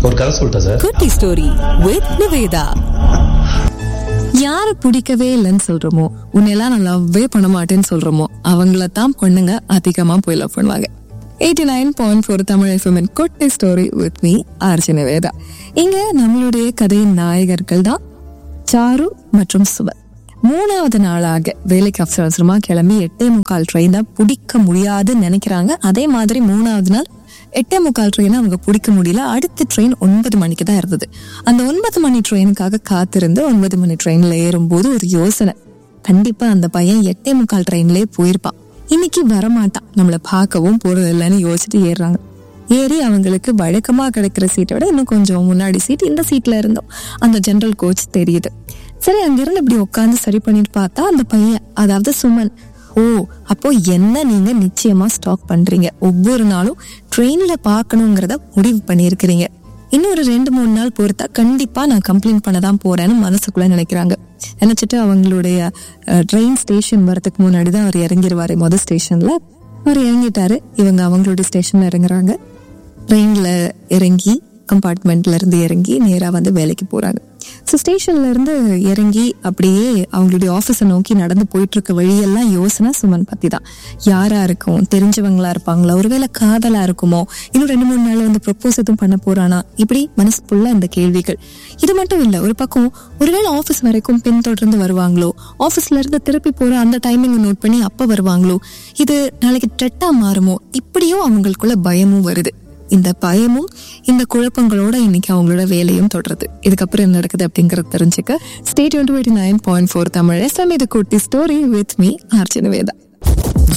ஒரு கதை சொல்லிட்டா சார் குட்டி ஸ்டோரி வித் நிவேதா யார பிடிக்கவே இல்லைன்னு சொல்றோமோ உன்னெல்லாம் நான் லவ்வே பண்ண மாட்டேன்னு சொல்றோமோ அவங்கள தான் பொண்ணுங்க அதிகமா போய் லவ் பண்ணுவாங்க eighty nine point four Tamil எஃப்எம்என் குட்டி story with me RJ Niveda இங்க நம்மளுடைய கதையின் நாயகர்கள் தான் சாரு மற்றும் சுபர் மூணாவது நாளாக வேலைக்கு அவசர அவசரமா கிளம்பி எட்டே முக்கால் ட்ரெயினை பிடிக்க முடியாதுன்னு நினைக்கிறாங்க அதே மாதிரி மூணாவது நாள் எட்டே முக்கால் ட்ரெயினை அவங்க பிடிக்க முடியல அடுத்த ட்ரெயின் ஒன்பது மணிக்கு தான் இருந்தது அந்த ஒன்பது மணி ட்ரெயினுக்காக காத்திருந்து ஒன்பது மணி ட்ரெயின்ல ஏறும்போது ஒரு யோசனை கண்டிப்பா அந்த பையன் எட்டே முக்கால் ட்ரெயின்லயே போயிருப்பான் இன்னைக்கு வரமாட்டான் நம்மள பார்க்கவும் போறது இல்லைன்னு யோசிச்சுட்டு ஏறுறாங்க ஏறி அவங்களுக்கு வழக்கமா கிடைக்கிற சீட்டை விட இன்னும் கொஞ்சம் முன்னாடி சீட் இந்த சீட்ல இருந்தோம் அந்த ஜெனரல் கோச் தெரியுது சரி அங்கிருந்து இப்படி உட்காந்து சரி பண்ணிட்டு பார்த்தா அந்த பையன் அதாவது சுமன் ஓ அப்போ என்ன நீங்க நிச்சயமா ஸ்டாக் பண்றீங்க ஒவ்வொரு நாளும் ட்ரெயின்ல பார்க்கணுங்கிறத முடிவு பண்ணியிருக்கிறீங்க இன்னும் ஒரு ரெண்டு மூணு நாள் பொறுத்தா கண்டிப்பா நான் கம்ப்ளைண்ட் பண்ண தான் போறேன்னு மனசுக்குள்ள நினைக்கிறாங்க நினைச்சிட்டு அவங்களுடைய ட்ரெயின் ஸ்டேஷன் வரதுக்கு முன்னாடி தான் அவர் இறங்கிடுவாரு மொதல் ஸ்டேஷன்ல அவர் இறங்கிட்டாரு இவங்க அவங்களுடைய ஸ்டேஷன்ல இறங்குறாங்க ட்ரெயின்ல இறங்கி கம்பார்ட்மெண்ட்ல இருந்து இறங்கி நேரா வந்து வேலைக்கு போறாங்க ஸோ ஸ்டேஷன்ல இருந்து இறங்கி அப்படியே அவங்களுடைய ஆஃபீஸை நோக்கி நடந்து போயிட்டு இருக்க வழியெல்லாம் யோசனை சுமன் பத்தி தான் யாரா இருக்கும் தெரிஞ்சவங்களா இருப்பாங்களா ஒருவேளை காதலா இருக்குமோ இன்னும் ரெண்டு மூணு நாள் வந்து ப்ரப்போஸ் எதுவும் பண்ண போறானா இப்படி மனசு ஃபுல்லா இந்த கேள்விகள் இது மட்டும் இல்ல ஒரு பக்கம் ஒருவேளை ஆஃபீஸ் வரைக்கும் பின்தொடர்ந்து வருவாங்களோ ஆஃபீஸ்ல இருந்து திருப்பி போற அந்த டைமிங் நோட் பண்ணி அப்ப வருவாங்களோ இது நாளைக்கு ட்ரெட்டா மாறுமோ இப்படியும் அவங்களுக்குள்ள பயமும் வருது இந்த பயமும் இந்த குழப்பங்களோட இன்னைக்கு அவங்களோட வேலையும் தொடருது இதுக்கப்புறம் என்ன நடக்குது அப்படிங்கறது தெரிஞ்சுக்க state twenty nine point four Tamil FM இது குட்டி ஸ்டோரி வித் மீ அர்ஜுன வேதா